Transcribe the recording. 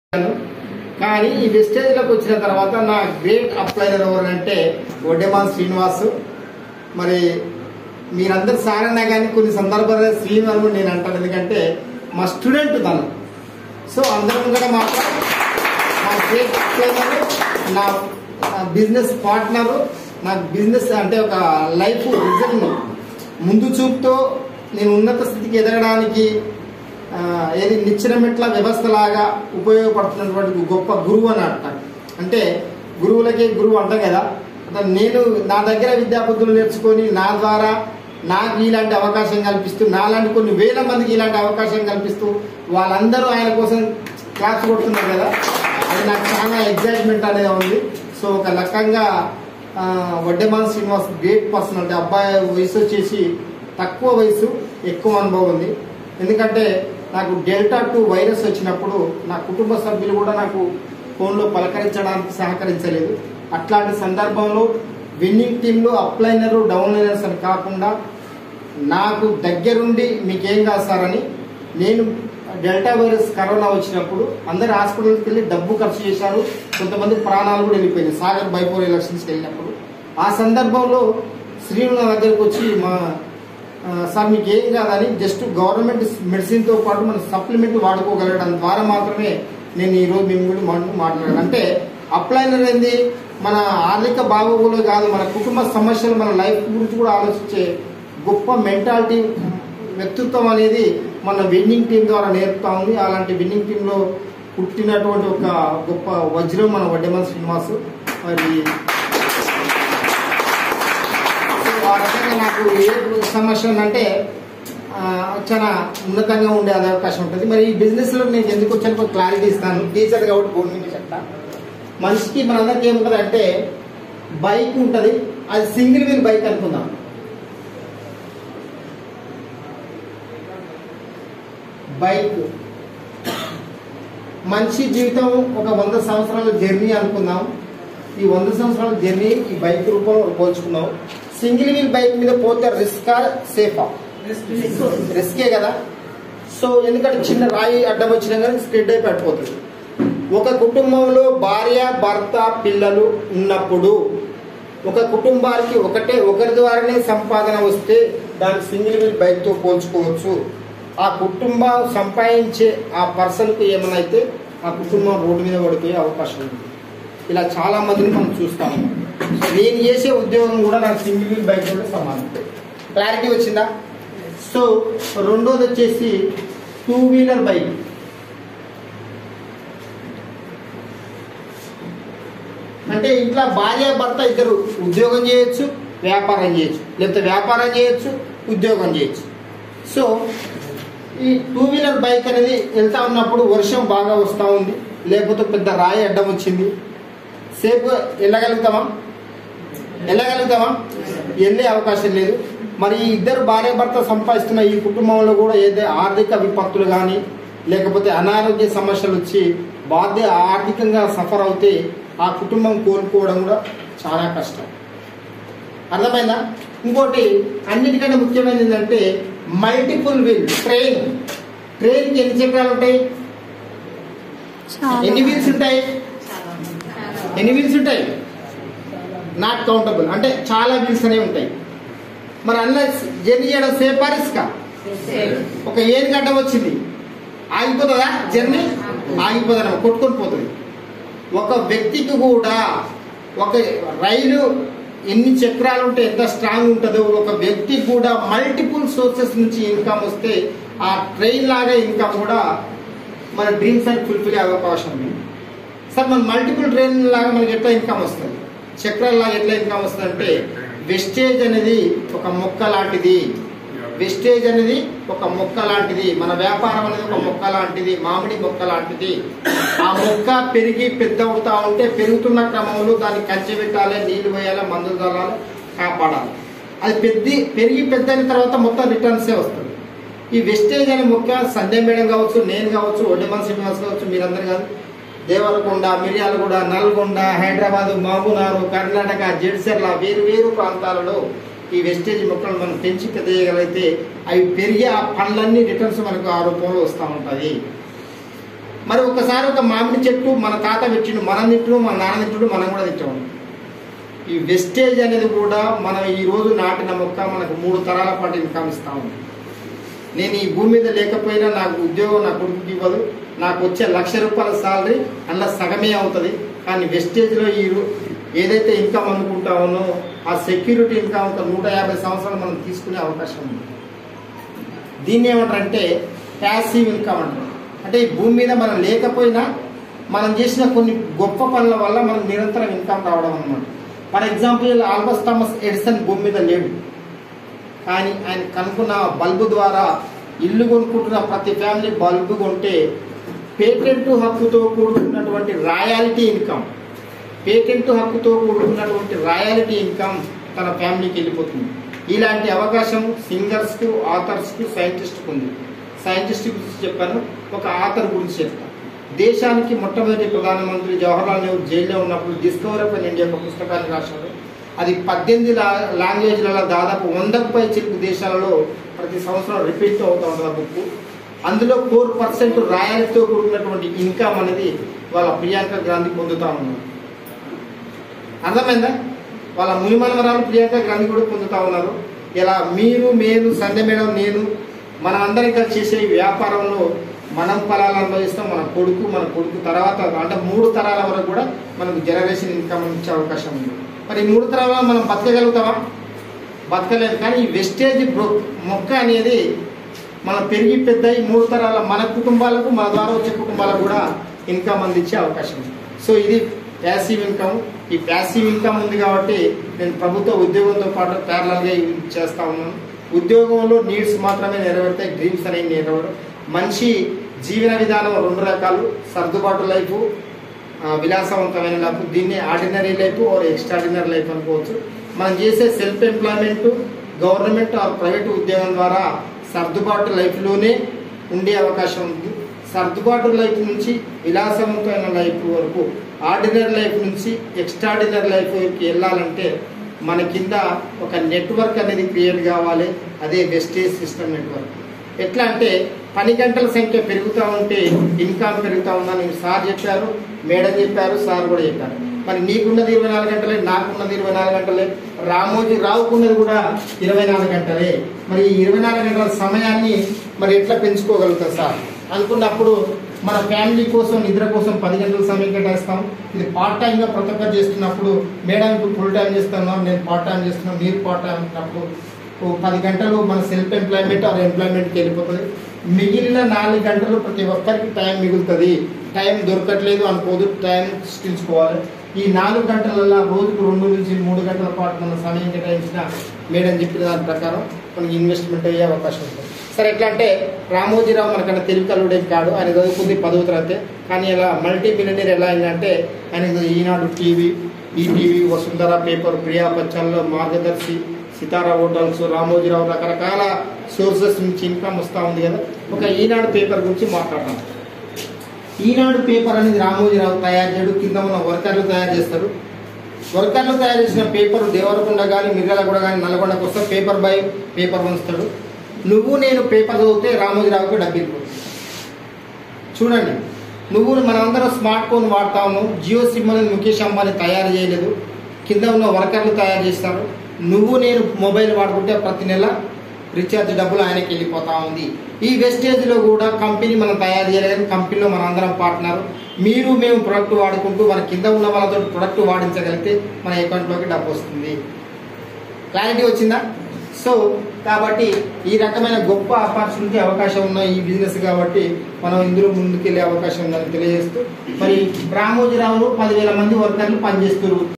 కానీ ఈ వెస్టేజ్లోకి వచ్చిన తర్వాత నా గ్రేట్ అప్లైనర్ ఎవరంటే ఒడ్డెమాన్ శ్రీనివాస్ మరి మీరందరు సారన్నా కానీ కొన్ని సందర్భాల్లో శ్రీనివాసు నేను అంటాను ఎందుకంటే మా స్టూడెంట్ తను సో అందరం కూడా మాత్రం నా గ్రేట్ అప్లైనర్ నా బిజినెస్ పార్ట్నరు నా బిజినెస్ అంటే ఒక లైఫ్ విజన్ ముందు చూపుతో నేను ఉన్నత స్థితికి ఎదగడానికి ఆ, ఏది నిచ్చిన మెట్ల వ్యవస్థలాగా ఉపయోగపడుతున్నటువంటి గొప్ప గురువు అని అంటారు అంటే గురువులకే గురువు అంటాం కదా అంటే నేను నా దగ్గర విద్యాబుద్ధులు నేర్చుకొని నా ద్వారా నాకు ఇలాంటి అవకాశం కల్పిస్తూ నాలాంటి కొన్ని వేల మందికి ఇలాంటి అవకాశం కల్పిస్తూ వాళ్ళందరూ ఆయన కోసం క్లాస్ కొడుతున్నారు కదా అది నాకు చాలా ఎగ్జైట్మెంట్ అనేది ఉంది సో ఒక రకంగా ఆ, వడ్డెమాన్ శ్రీనివాస్ గ్రేట్ పర్సన్ అంటే అబ్బాయి వయసు వచ్చేసి తక్కువ వయసు ఎక్కువ అనుభవం ఉంది ఎందుకంటే నాకు డెల్టా టూ వైరస్ వచ్చినప్పుడు నా కుటుంబ సభ్యులు కూడా నాకు ఫోన్లో పలకరించడానికి సహకరించలేదు అట్లాంటి సందర్భంలో విన్నింగ్ టీంలో అప్లైనరు డౌన్లైనర్స్ అని కాకుండా నాకు దగ్గరుండి మీకేం కాదు సార్ అని నేను డెల్టా వైరస్ కరోనా వచ్చినప్పుడు అందరు హాస్పిటల్కి వెళ్ళి డబ్బు ఖర్చు చేశారు కొంతమంది ప్రాణాలు కూడా వెళ్ళిపోయినాయి సాగర్ బైపోర్ ఎలక్షన్స్కి వెళ్ళినప్పుడు ఆ సందర్భంలో శ్రీను నా దగ్గరకు వచ్చి మా ఆ, సార్ మీకు ఏం కాదని జస్ట్ గవర్నమెంట్ మెడిసిన్తో పాటు మన సప్లిమెంట్ వాడుకోగలగడం ద్వారా మాత్రమే నేను ఈరోజు మేము కూడా మా- మాట్లాడాను అంటే అప్లైనర్ ఏంది మన ఆర్థిక బాగోగులు కాదు మన కుటుంబ సమస్యలు మన లైఫ్ గురించి కూడా ఆలోచించే గొప్ప మెంటాలిటీ వ్యక్తిత్వం అనేది మన విన్నింగ్ టీం ద్వారా నేర్పుతా ఉంది అలాంటి విన్నింగ్ టీంలో పుట్టినటువంటి ఒక గొప్ప వజ్రం మన వడ్డెమన్ శ్రీనివాస్ మరి సో ఆ రకంగా నాకు ఏ సమస్య ఉందంటే ఆ, చాలా ఉన్నతంగా ఉండే అదే అవకాశం ఉంటుంది మరి ఈ బిజినెస్ లో నేను ఎందుకు వచ్చాను ఒక క్లారిటీ ఇస్తాను టీచర్ కాబట్టి బోర్డు మీద చెప్తా మనిషికి మనందరికి ఏముంటుంది అంటే బైక్ ఉంటుంది అది సింగిల్ వీల్ బైక్ అనుకుందాం బైక్ మనిషి జీవితం ఒక వంద సంవత్సరాల జర్నీ అనుకుందాం ఈ వంద సంవత్సరాల జర్నీ ఈ బైక్ రూపంలో పోల్చుకుందాం సింగిల్ వీల్ బైక్ మీద పోతే రిస్కా సేఫా రిస్కే కదా సో ఎందుకంటే చిన్న రాయి అడ్డం వచ్చినా కానీ స్ప్రెడ్ అయి పడిపోతుంది ఒక కుటుంబంలో భార్య భర్త పిల్లలు ఉన్నప్పుడు ఒక కుటుంబానికి ఒకటే ఒకరి ద్వారానే సంపాదన వస్తే దాన్ని సింగిల్ వీల్ బైక్తో పోల్చుకోవచ్చు ఆ కుటుంబం సంపాదించే ఆ పర్సన్కి ఏమైనా అయితే ఆ కుటుంబం రోడ్డు మీద పడిపోయే అవకాశం ఉంది ఇలా చాలా మందిని మనం చూస్తాము నేను చేసే ఉద్యోగం కూడా నాకు సింగిల్ వీల్ బైక్ కూడా సమానం క్లారిటీ వచ్చిందా సో రెండోది వచ్చేసి టూ వీలర్ బైక్ అంటే ఇంట్లో భార్య భర్త ఇద్దరు ఉద్యోగం చేయొచ్చు వ్యాపారం చేయొచ్చు లేకపోతే వ్యాపారం చేయొచ్చు ఉద్యోగం చేయొచ్చు సో ఈ టూ వీలర్ బైక్ అనేది వెళ్తా ఉన్నప్పుడు వర్షం బాగా వస్తూ ఉంది లేకపోతే పెద్ద రాయి అడ్డం వచ్చింది సేపు వెళ్ళగలుగుతామా వెళ్ళగలుగుతామా వెళ్ళే అవకాశం లేదు మరి ఈ ఇద్దరు భార్య భర్త సంపాదిస్తున్న ఈ కుటుంబంలో కూడా ఏదో ఆర్థిక విపత్తులు కానీ లేకపోతే అనారోగ్య సమస్యలు వచ్చి బాధ్య ఆర్థికంగా సఫర్ అవుతే ఆ కుటుంబం కోలుకోవడం కూడా చాలా కష్టం అర్థమైందా ఇంకోటి అన్నిటికంటే ముఖ్యమైనది ఏంటంటే మల్టిపుల్ వీల్ ట్రైన్ ట్రైన్కి ఎన్ని చక్రాలు ఉంటాయి ఎన్ని వీల్స్ ఉంటాయి ఎన్ని వీల్స్ ఉంటాయి నాట్ కౌంటబుల్ అంటే చాలా వీల్స్ అనేవి ఉంటాయి మరి అన్న జర్నీ చేయడం సేఫ్ రిస్కా ఒక ఏడు గంట వచ్చింది ఆగిపోతుందా జర్నీ ఆగిపోతుందా కొట్టుకొని పోతుంది ఒక వ్యక్తికి కూడా ఒక రైలు ఎన్ని చక్రాలు ఉంటే ఎంత స్ట్రాంగ్ ఉంటుందో ఒక వ్యక్తికి కూడా మల్టిపుల్ సోర్సెస్ నుంచి ఇన్కమ్ వస్తే ఆ ట్రైన్ లాగా ఇన్కమ్ కూడా మన డ్రీమ్స్ అని ఫుల్ఫిల్ అయ్యే అవకాశం ఉంది సార్ మన మల్టిపుల్ ట్రైన్ లాగా మనకి ఎట్లా ఇన్కమ్ వస్తుంది చక్రాల లాగా ఎట్లా ఇన్కమ్ వస్తుంది అంటే వెస్టేజ్ అనేది ఒక మొక్క లాంటిది వెస్టేజ్ అనేది ఒక మొక్క లాంటిది మన వ్యాపారం అనేది ఒక మొక్క లాంటిది మామిడి మొక్క లాంటిది ఆ మొక్క పెరిగి పెద్ద అవుతా ఉంటే పెరుగుతున్న క్రమంలో దాన్ని కంచె పెట్టాలి నీళ్లు వేయాలి మందులు చల్లాలి కాపాడాలి అది పెద్ద పెరిగి పెద్ద అయిన తర్వాత మొత్తం రిటర్న్సే వస్తుంది ఈ వెస్టేజ్ అనే మొక్క సంధ్య మేడం కావచ్చు నేను కావచ్చు ఒడ్డమన్ శ్రీనివాస్ కావచ్చు మీరందరూ కాదు దేవరకొండ మిర్యాలగూడ నల్గొండ హైదరాబాద్ మహబూనారు కర్ణాటక జడ్చర్ల వేరు వేరు ప్రాంతాలలో ఈ వెస్టేజ్ మొక్కలు మనం పెంచి పెద్ద చేయగలిగితే అవి పెరిగి ఆ పండ్లన్నీ రిటర్న్స్ మనకు ఆ రూపంలో వస్తూ ఉంటుంది మరి ఒకసారి ఒక మామిడి చెట్టు మన తాత పెట్టిండు మనం తింటుడు మన నాన్న తింటుడు మనం కూడా తింటాము ఈ వెస్టేజ్ అనేది కూడా మనం ఈ రోజు నాటిన మొక్క మనకు మూడు తరాల పాటు ఇన్కమ్ ఇస్తా ఉంది నేను ఈ భూమి మీద లేకపోయినా నాకు ఉద్యోగం నా కొడుకుకి ఇవ్వదు నాకు వచ్చే లక్ష రూపాయల సాలరీ అందులో సగమే అవుతుంది కానీ వెస్టేజ్లో ఈ రో- ఏదైతే ఇన్కమ్ అనుకుంటామో ఆ సెక్యూరిటీ ఇన్కమ్ ఒక నూట యాభై సంవత్సరాలు మనం తీసుకునే అవకాశం ఉంది దీన్ని ఏమంటారంటే ప్యాసివ్ ఇన్కమ్ అంటారు అంటే ఈ భూమి మీద మనం లేకపోయినా మనం చేసిన కొన్ని గొప్ప పనుల వల్ల మనకు నిరంతరం ఇన్కమ్ రావడం అన్నమాట ఫర్ ఎగ్జాంపుల్ ఆల్బస్ థామస్ ఎడిసన్ భూమి మీద లేడు కానీ ఆయన కనుక్కున్న బల్బు ద్వారా ఇల్లు కొనుక్కుంటున్న ప్రతి ఫ్యామిలీ బల్బు కొంటే పేటెంట్ హక్కుతో కూడుకున్నటువంటి రాయాలిటీ ఇన్కమ్ పేటెంట్ హక్కుతో కూడుకున్నటువంటి రాయాలిటీ ఇన్కమ్ తన ఫ్యామిలీకి వెళ్ళిపోతుంది ఇలాంటి అవకాశం సింగర్స్కు ఆథర్స్కు సైంటిస్ట్కు ఉంది సైంటిస్ట్ గురించి చెప్పాను ఒక ఆథర్ గురించి చెప్తాను దేశానికి మొట్టమొదటి ప్రధానమంత్రి జవహర్లాల్ నెహ్రూ జైల్లో ఉన్నప్పుడు డిస్కవర్ ఆఫ్ ఇండియా ఒక పుస్తకాన్ని రాశాడు అది పద్దెనిమిది లా లాంగ్వేజ్లలో దాదాపు వందకు పై చిలుకు దేశాలలో ప్రతి సంవత్సరం రిపీట్ అవుతూ ఉంటుంది ఆ బుక్ అందులో ఫోర్ పర్సెంట్ రాయల్టీతో కూడినటువంటి ఇన్కమ్ అనేది వాళ్ళ ప్రియాంక గాంధీ పొందుతా ఉన్నారు అర్థమైందా వాళ్ళ మునిమనవరాలు ప్రియాంక గాంధీ కూడా పొందుతా ఉన్నారు ఇలా మీరు నేను సంధ్య మేడం నేను మనం అందరం కలిసి చేసే ఈ వ్యాపారంలో మనం ఫలాలు అనుభవిస్తాం మన కొడుకు మన కొడుకు తర్వాత అంటే మూడు తరాల వరకు కూడా మనకు జనరేషన్ ఇన్కమ్ ఇచ్చే అవకాశం ఉంది మరి ఈ మూడు తరాల మనం బతకగలుగుతామా బతకలేదు కానీ ఈ వెస్టేజ్ బ్రో మొక్క అనేది మనం పెరిగి పెద్ద ఈ మూడు తరాల మన కుటుంబాలకు మన ద్వారా వచ్చే కుటుంబాలకు కూడా ఇన్కమ్ అందించే అవకాశం ఉంది సో ఇది ప్యాసివ్ ఇన్కమ్ ఈ ప్యాసివ్ ఇన్కమ్ ఉంది కాబట్టి నేను ప్రభుత్వ ఉద్యోగంతో పాటు ప్యారలల్గా ఇవి చేస్తా ఉన్నాను ఉద్యోగంలో నీడ్స్ మాత్రమే నెరవేరుతాయి డ్రీమ్స్ అనేవి నెరవేరు మనిషి జీవన విధానం రెండు రకాలు సర్దుబాటు లైఫ్ ఆ, విలాసవంతమైన లైఫ్ దీన్ని ordinary life or extraordinary life అనుకోవచ్చు మనం చేసే self employment government or private ఉద్యోగం ద్వారా సర్దుబాటు లైఫ్లోనే ఉండే అవకాశం ఉంది సర్దుబాటు లైఫ్ నుంచి విలాసవంతమైన లైఫ్ వరకు ఆర్డినరీ లైఫ్ నుంచి ఎక్స్ట్రాడినరీ లైఫ్కి వెళ్ళాలంటే మన కింద ఒక నెట్వర్క్ అనేది క్రియేట్ కావాలి అదే వెస్టేజ్ సిస్టమ్ నెట్వర్క్ ఎట్లా అంటే పని గంటల సంఖ్య పెరుగుతూ ఉంటే ఇన్కమ్ పెరుగుతూ ఉందని సార్ చెప్పారు మేడం చెప్పారు సార్ కూడా చెప్పారు మరి నీకున్నది ఇరవై నాలుగు గంటలే నాకున్నది ఇరవై నాలుగు గంటలే రామోజీ రావుకున్నది కూడా ఇరవై నాలుగు గంటలే మరి ఈ ఇరవై నాలుగు గంటల సమయాన్ని మరి ఎట్లా పెంచుకోగలుగుతాం సార్ అనుకున్నప్పుడు మన ఫ్యామిలీ కోసం నిద్ర కోసం పది గంటల సమయం కేటాయిస్తాం ఇది పార్ట్ టైంగా ప్రతి ఒక్కరు చేస్తున్నప్పుడు మేడం ఇప్పుడు ఫుల్ టైం చేస్తున్నాం నేను పార్ట్ టైం చేస్తున్నాం మీరు పార్ట్ టైం ఉన్నప్పుడు ఓ పది గంటలు మన సెల్ఫ్ ఎంప్లాయ్మెంట్ ఆర్ ఎంప్లాయ్మెంట్కి వెళ్ళిపోతుంది మిగిలిన నాలుగు గంటలు ప్రతి ఒక్కరికి టైం మిగులుతుంది టైం దొరకట్లేదు అనుకోదు టైం సృష్టించుకోవాలి ఈ నాలుగు గంటలలో రోజుకు రెండు నుంచి మూడు గంటల పాటు మన సమయం కేటాయించిన మేడం చెప్పిన దాని ప్రకారం మనకి ఇన్వెస్ట్మెంట్ అయ్యే అవకాశం ఉంటుంది సరే ఎట్లా అంటే రామోజీరావు మనకన్నా తెలివికలుడేం కాడు ఆయన చదువుకుంది పదవ తరగతి కానీ ఇలా మల్టీ మిలియనీర్ ఎలా అయిందంటే ఆయన Eenadu TV ETV Vasundhara paper Priya బచ్చన్లో మార్గదర్శి సితారా హోటల్స్ రామోజీరావు రకరకాల సోర్సెస్ నుంచి ఇన్కమ్ వస్తూ ఉంది కదా ఒక ఈనాడు పేపర్ గురించి మాట్లాడతాం ఈనాడు పేపర్ అనేది రామోజీరావు తయారు చేయడు కింద ఉన్న వర్కర్లు తయారు చేస్తారు వర్కర్లు తయారు చేసిన పేపర్ దేవరకొండ కానీ మిర్యాలగూడ కానీ నల్గొండకు వస్తే పేపర్ బై పేపర్ ఉంచుతాడు నువ్వు నేను పేపర్ చదివితే రామోజీరావుకి డబ్బులు పోతుంది. చూడండి నువ్వు మనందరం స్మార్ట్ ఫోన్ వాడతాము జియో సిమ్ అనేది ముఖేష్ అంబానీ తయారు చేయలేదు కింద ఉన్న వర్కర్లు తయారు చేస్తారు నువ్వు నేను మొబైల్ వాడుకుంటే ప్రతి నెల రీఛార్జ్ డబ్బులు ఆయనకి వెళ్ళిపోతా ఉంది ఈ వెస్టేజ్లో కూడా కంపెనీ మనం తయారు చేయలేదు కంపెనీలో మన అందరం పార్ట్నర్ మీరు మేము ప్రొడక్ట్ వాడుకుంటూ మన కింద ఉన్న వాళ్ళతో ప్రొడక్ట్ వాడించగలిగితే మన అకౌంట్లోకి డబ్బు వస్తుంది క్లారిటీ వచ్చిందా సో కాబట్టి ఈ రకమైన గొప్ప ఆపర్చునిటీ అవకాశం ఉన్న ఈ బిజినెస్ కాబట్టి మనం ఇందులో ముందుకెళ్లే అవకాశం ఉందని తెలియజేస్తూ మరి రామోజీరావులో పదివేల మంది వర్కర్లు పనిచేస్తున్నారు